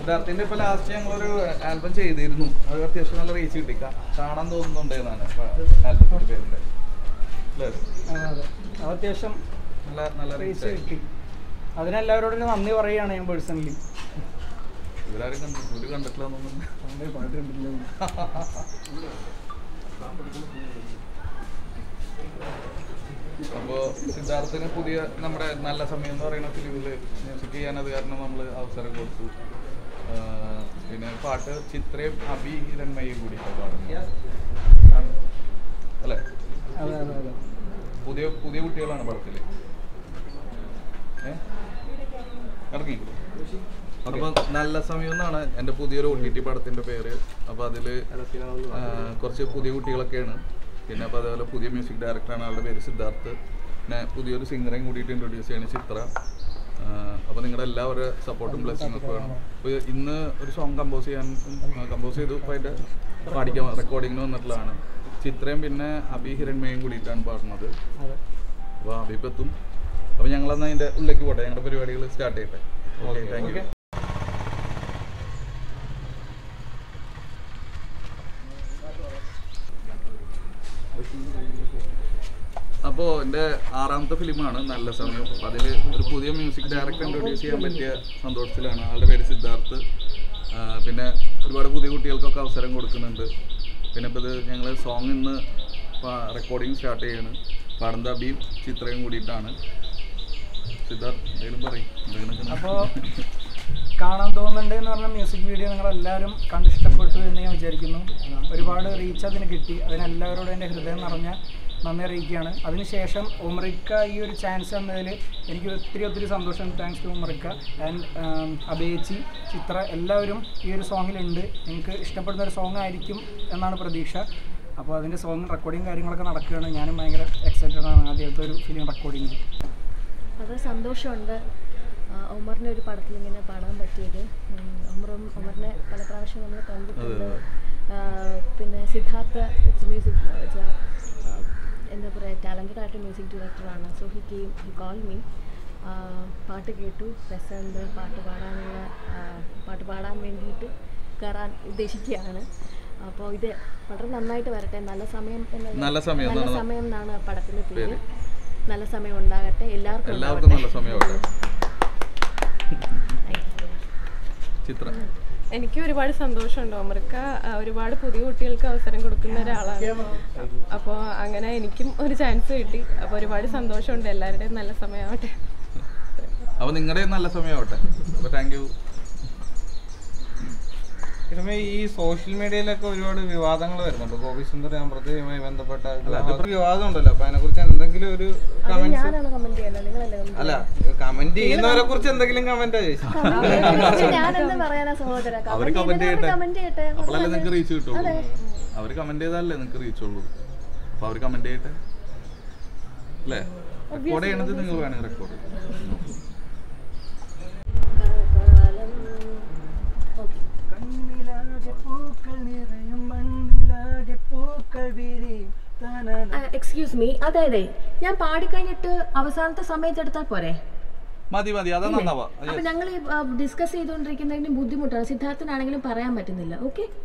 സിദ്ധാർത്ഥിന്റെ ഇപ്പൊ ലാസ്റ്റ് ഞങ്ങളൊരു ആൽബം ചെയ്തിരുന്നു അത് അത്യാവശ്യം നല്ല റീച്ച് കിട്ടി കാ- കാണാൻ തോന്നുന്നുണ്ടെന്നാണ് ആൽബത്തിന്റെ പേരിന്റെ അല്ലേ അതെ അതെ അത് അത്യാവശ്യം നല്ല നല്ല റീച്ച് റീച്ച് കിട്ടി അതിനെല്ലാവരോടും ഒരു നന്ദി പറയുകയാണ് ഞാൻ പേഴ്സണലി ഇവരാരും കണ്ടു ഇവര് കണ്ടിട്ടില്ല പാട്ട് കണ്ടില്ല അപ്പോൾ സിദ്ധാർത്ഥിന് പുതിയ നമ്മുടെ നല്ല സമയം എന്ന് പറയുന്ന ഫിലിമിൽ മ്യൂസിക് ചെയ്യാൻ അത് കാരണം നമ്മൾ അവസരം കൊടുത്തു ആ, പിന്നെ പാട്ട് ചിത്രയും അഭി ഹിരൺമയും കൂടി പാടുന്നു അല്ലേ അതെ അതെ അതെ പുതിയ പുതിയ കുട്ടികളാണ് പടത്തിൽ ഇറങ്ങി അപ്പൊ നല്ല സമയം എന്നാണ് എൻ്റെ പുതിയൊരു ഒ ടി ടി പടത്തിന്റെ പേര് അപ്പൊ അതില് ആ, കുറച്ച് പുതിയ കുട്ടികളൊക്കെയാണ് പിന്നെ അപ്പോൾ അതേപോലെ പുതിയ മ്യൂസിക് ഡയറക്ടറാണ് ആളുടെ പേര് സിദ്ധാർത്ഥ് പിന്നെ പുതിയൊരു സിംഗറേയും കൂടിയിട്ട് ഇൻട്രൊഡ്യൂസ് ചെയ്യണ ചിത്ര അപ്പോൾ നിങ്ങളുടെ എല്ലാവരുടെ സപ്പോർട്ടും ബ്ലെസ്സിങ് ഒക്കെ വേണം അപ്പോൾ ഇന്ന് ഒരു സോങ് കമ്പോസ് ചെയ്യാൻ കമ്പോസ് ചെയ്തു അപ്പോൾ അതിൻ്റെ പാടിക്കാൻ റെക്കോർഡിങ്ങിന് വന്നിട്ടുള്ളതാണ് ചിത്രയും പിന്നെ അഭി ഹിരൺമയും കൂടിയിട്ടാണ് പാടുന്നത് അതെ അപ്പോൾ അഭിപ്പെത്തും അപ്പോൾ ഞങ്ങളന്ന് അതിൻ്റെ ഉള്ളിലേക്ക് പോട്ടെ ഞങ്ങളുടെ പരിപാടികൾ സ്റ്റാർട്ട് ചെയ്യട്ടെ ഓക്കെ താങ്ക് യു അപ്പോൾ എൻ്റെ ആറാമത്തെ ഫിലിമാണ് നല്ല സമയം അതിൽ ഒരു പുതിയ മ്യൂസിക് ഡയറക്ടർ ഇൻട്രൊഡ്യൂസ് ചെയ്യാൻ പറ്റിയ സന്തോഷത്തിലാണ് ആളുടെ പേര് സിദ്ധാർത്ഥ് ആ, പിന്നെ ഒരുപാട് പുതിയ കുട്ടികൾക്കൊക്കെ അവസരം കൊടുക്കുന്നുണ്ട് പിന്നെ ഇപ്പോൾ ഇത് ഞങ്ങൾ സോങ് ഇന്ന് റെക്കോർഡിങ് സ്റ്റാർട്ട് ചെയ്യാണ് പാടുന്ന അബിയും ചിത്രയും കൂടിയിട്ടാണ് സിദ്ധാർത്ഥ് എന്തെങ്കിലും പറയും എന്തെങ്കിലും അപ്പോൾ കാണാൻ തോന്നുന്നുണ്ട് എന്ന് പറഞ്ഞ മ്യൂസിക് വീഡിയോ നിങ്ങൾ എല്ലാവരും കണ്ടിഷ്ടപ്പെട്ടു എന്ന് ഞാൻ വിചാരിക്കുന്നു ഒരുപാട് റീച്ച് അതിന് കിട്ടി അതിനെല്ലാവരോടും എൻ്റെ ഹൃദയം നിറഞ്ഞ നന്ദി അറിയിക്കുകയാണ് അതിനുശേഷം ഉമറിക്ക ഈ ഒരു ചാൻസ് തന്നതിൽ എനിക്ക് ഒത്തിരി ഒത്തിരി സന്തോഷം താങ്ക്സ് ടു ഉമറിക്ക ആൻഡ് അബേച്ചി ചിത്ര എല്ലാവരും ഈ ഒരു സോങ്ങിലുണ്ട് നിങ്ങൾക്ക് ഇഷ്ടപ്പെടുന്ന ഒരു സോങ് ആയിരിക്കും എന്നാണ് പ്രതീക്ഷ അപ്പോൾ അതിൻ്റെ സോങ് റെക്കോർഡിങ് കാര്യങ്ങളൊക്കെ നടക്കുകയാണ് ഞാനും ഭയങ്കര എക്സൈറ്റഡ് ആണ് ആദ്യത്തെ ഒരു ഫിലിം റെക്കോർഡിങ് വളരെ സന്തോഷമുണ്ട് ആ, ഉമറിൻ്റെ ഒരു പടത്തിൽ ഇങ്ങനെ പാടാൻ പറ്റിയത് ഉം, ഉമറും ഉമറിനെ പല പ്രാവശ്യം നമ്മൾ കണ്ടിട്ടുണ്ട് ആ, പിന്നെ സിദ്ധാർത്ഥ മ്യൂസിക് എന്താ പറയുക ടാലൻറ്റഡ് ആയിട്ട് മ്യൂസിക് ഡയറക്ടറാണ് so he came he call me പാട്ട് കേട്ടു രസമുണ്ട് പാട്ട് പാടാനുള്ള ആ, പാട്ട് പാടാൻ വേണ്ടിയിട്ട് കയറാൻ ഉദ്ദേശിക്കുകയാണ് അപ്പോൾ ഇത് വളരെ നന്നായിട്ട് വരട്ടെ നല്ല സമയം എന്നുള്ള നല്ല സമയം നല്ല എന്നാണ് സമയം എന്നാണ് പടത്തിൻ്റെ പേര് നല്ല സമയം ഉണ്ടാകട്ടെ എല്ലാവർക്കും എല്ലാവർക്കും നല്ല ഉണ്ടാവട്ടെ. സമയമാവട്ടെ ചിത്ര എനിക്ക് ഒരുപാട് സന്തോഷമുണ്ട് ഒമർക്ക ആ, ഒരുപാട് പുതിയ കുട്ടികൾക്ക് അവസരം കൊടുക്കുന്ന ഒരാളാണ് അപ്പോൾ അങ്ങനെ എനിക്കും ഒരു ചാൻസ് കിട്ടി അപ്പോൾ ഒരുപാട് സന്തോഷമുണ്ട് എല്ലാവരുടെയും നല്ല സമയമാവട്ടെ അപ്പോൾ നിങ്ങളുടെ നല്ല സമയമാവട്ടെ അപ്പോൾ താങ്ക് യു പിന്നെ ഈ സോഷ്യൽ മീഡിയയിലൊക്കെ ഒരുപാട് വിവാദങ്ങൾ വരുന്നുണ്ട് ഗോപി സുന്ദർ അമൃതയുമായി ബന്ധപ്പെട്ട ഇത് വിവാദം ഉണ്ടല്ലോ അപ്പൊ അതിനെ കുറിച്ച് എന്തെങ്കിലും ഒരു അത് കമന്റ്സ് ഞാനാണ് കമന്റ് ചെയ്യുന്നത് നിങ്ങളല്ലേ comment അല്ല കമന്റ് ചെയ്യുന്നവരെ കുറിച്ച് എന്തെങ്കിലും കമന്റാ ചോദിച്ചു ചെയ്യുന്നത്? ഞാനെന്ത് പറയാനാ സഹോദര അവർ കമന്റ് ചെയ്യട്ടെ കമന്റ് ചെയ്യട്ടെ അപ്പോഴല്ലേ നിങ്ങൾക്ക് റീച്ച് കിട്ടുള്ളൂ അവർ കമന്റ് ചെയ്താലല്ലേ നിങ്ങൾക്ക് റീച്ച് ഉള്ളൂ അപ്പോൾ അവർ കമന്റ് ചെയ്യട്ടെ അല്ലേ റെക്കോർഡ് ചെയ്യണത് നിങ്ങൾ വേണമെങ്കിൽ റെക്കോർഡ് ഓക്കെ കണ്ണിലാകെ പൂക്കൾ നിറയും മണ്ണിലാകെ പൂക്കൾ വിരിയും തനന എക്സ്ക്യൂസ് മീ അതായത് ഞാൻ പാടിക്കഴിഞ്ഞിട്ട് അവസാനത്തെ സമയത്ത് എടുത്താൽ പോരെ മതി മതി അതാ നന്നാവാ അപ്പൊ ഞങ്ങൾ ഡിസ്കസ് ചെയ്തുകൊണ്ടിരിക്കുന്നതിന് ബുദ്ധിമുട്ടാണ് സിദ്ധാർത്ഥനാണെങ്കിലും പറയാൻ പറ്റുന്നില്ല ഓക്കെ